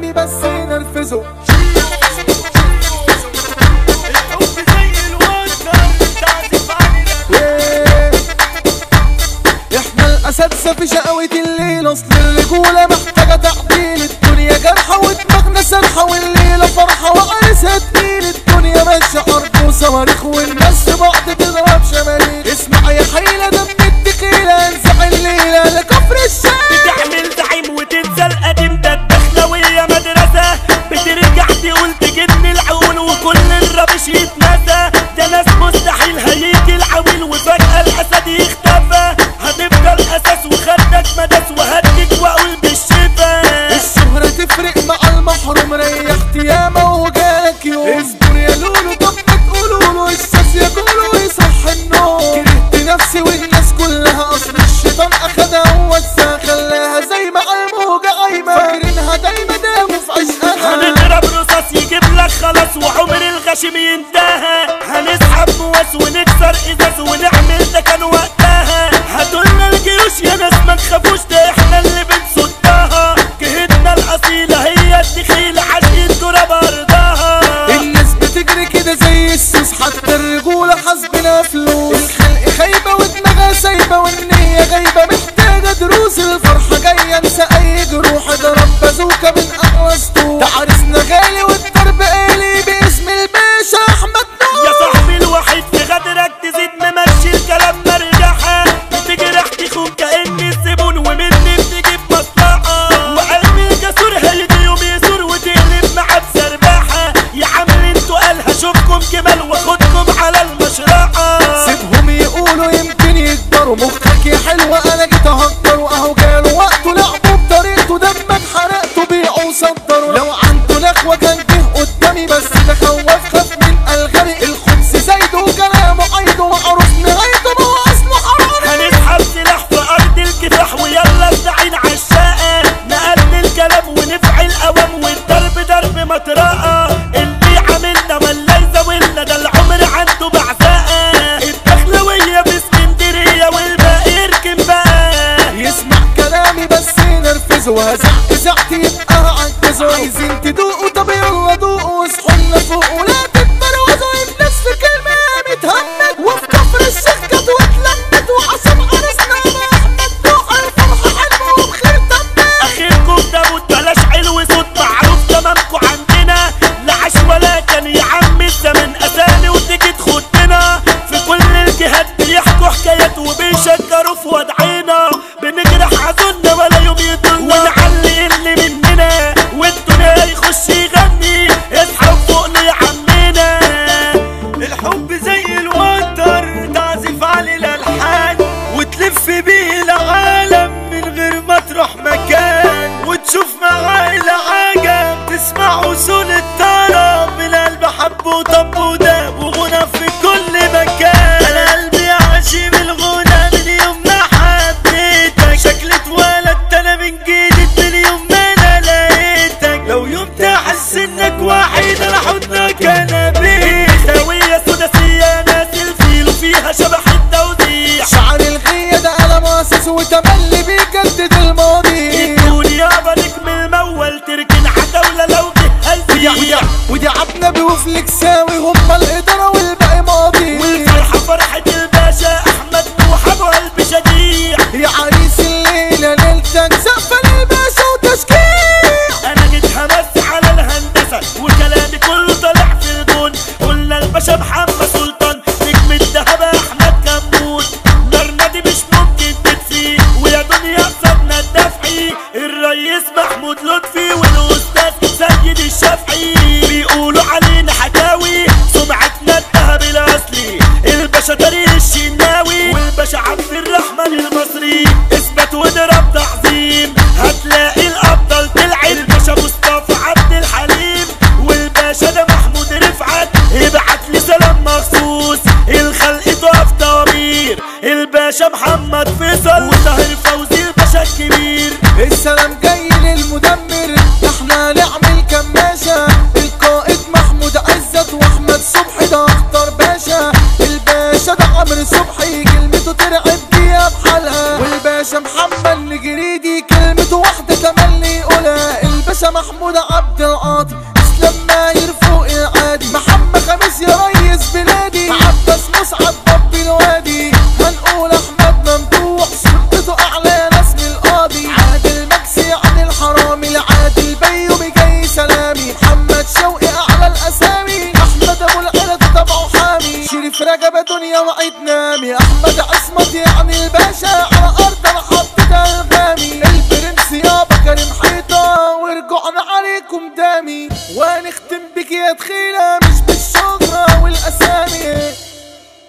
كلامي بس ينرفزه الحب زي الوتر تعزف عن إيه. احنا الاساتذه في شقاوة الليل اصل الرجولة محتاجة تعديل الدنيا جرحة ودماغنا سرحة والليلة فرحة وعرسها تقيل الدنيا ماشية حرب وصواريخ والناس في بعض تضرب شماليك اسمع يا حيلة دم التقيلة انزع الليلة لكفر الشام تعمل زعيم وتنسى القديم ده الدخلوية مدرسة بترجع تقول تجن العقول وكل الربش يتنسى ده ناس مستحيل هيجي العويل وفجأة الأسد يختفى هتفضل أساس وخدك مدس وهديك وأقول بالشفا الشهرة تفرق مع المحروم ريحت ياما وجاك يوم اصبر يا لولو طب ما تقولوا له الشاف يقولوا يصح النوم كرهت نفسي والناس كلها اصل الشيطان اخدها ووسع خلاها زي ما الموجة قايمة فاكرينها دايما داموا في عشقها هنضرب رصاص يجيب لك خلاص وعمر الغشيم ينتهى هنسحب مواس ونكسر ازاز ونعمل ده كان وقتها هاتولنا الجيوش يا ناس ما تخافوش ده احنا اللي بنصدها جهتنا الاصيله هي الدخيله عشق تراب ارضها الناس بتجري كده زي السوس حتى الرجولة حاسبنا فلوس الخلق خايبة ودماغها سايبة والنية غايبة محتاجة دروس الفرحة جاية انسى اي جروح اضرب بازوكا من اقوى سطوح تعرسنا غالي والضرب آلي باسم الباشا احمد نور يا صاحبي الوحيد في غدرك تزيد ممشي الكلام مرجحة بتجرح تخون كأني الزبون ومني بتجيب مصلحة وقلبي جسور هيجي يوم يسور وتقلب معاه بسرباحة يا عم انتوا قال هشوفكم جمال واخدكم على المشرحة سيبهم يقولوا يمكن يكبروا مخك يا حلوة انا جيت اهكر واهو جاله وقته لعبوا بطريقته دمك حرقته بيعوا صدروا لو عنده نخوة كان جه قدامي بس ده خوف خاف من الغرق الخبز زايده وكلامه عيده وعروس نهايته ما هو اصله حرام هنسحب سلاح في ارض الكفاح ويلا استعين عالشقة نقل الكلام ونفعل اوام والضرب ضرب مطرقة اللي عاملنا ولا يزاولنا ده العمر عنده بعزقة الدخلوية في اسكندرية والباقي يركن بقى يسمع كلامي بس ينرفزه وهزعت زعت يبقى هعجزه عايزين تدوقوا طب يلا دوقوا واصحوا لنا فوق ولا تتبروزوا الناس في كلمة متهمت وفي كفر الشيخ كانت واتلمت وعصام عرسنا مع احمد روح الفرحة حلوة وبخير تمت اخركم تموت بلاش علو صوت معروف تمامكم عندنا لا عاش ولا كان يا عم الزمن اسامي وتيجي تخدنا في كل الجهات بيحكوا حكايات وبيشكروا في وضعنا بنجرح عزولنا ولا يوم يضلنا ونعلي اللي مننا والدنيا يخش يغني اصحى فوقنا يا عمنا الحب زي الوتر تعزف على الالحان وتلف بيه العالم من غير ما تروح مكان وتشوف معاه العجب تسمع وصول الطرب القلب حب وطب وداب وغنى في كل مكان انا قلبي عاشي بالغنى من يوم ما حبيتك شكلي اتولدت انا من جديد من يوم ما انا لقيتك لو يوم تحس انك وحيد انا حضنك انا بيك سوية سداسية ناس الفيل وفيها شبح التوزيع شعر الغية ده قلم واسس وتملي بيجدد الماضي الدنيا بالك من المول تركن عتاولة لو جه ودي ودي هالفيع ودي عبنا بوفلك ساوي هم الإدارة والباقي ماضي والفرحة فرحة الباشا أحمد نوح أبو قلب شجيع يا عريس الليلة ليلتك سقفة للباشا وتشكيع أنا جيت همس على الهندسة وكلامي كله طالع في الجون قلنا الباشا محمد سلطان نجم الدهب أحمد كمون نارنا دي مش ممكن تطفي ويا دنيا قصدنا الدفعي الرئيس محمود لطفي والأستاذ سيد الشافعي بيقولوا علينا حكاوي سمعتنا الذهب الأصلي الباشا طريق الشناوي والباشا عبد الرحمن المصري اثبت واضرب تعظيم هتلاقي الأبطال تلعب الباشا مصطفى عبد الحليم والباشا ده محمود رفعت ابعت لي سلام مخصوص الخلق تقف طوابير الباشا محمد فيصل وطاهر فوزي الباشا الكبير السلام جاي للمدمر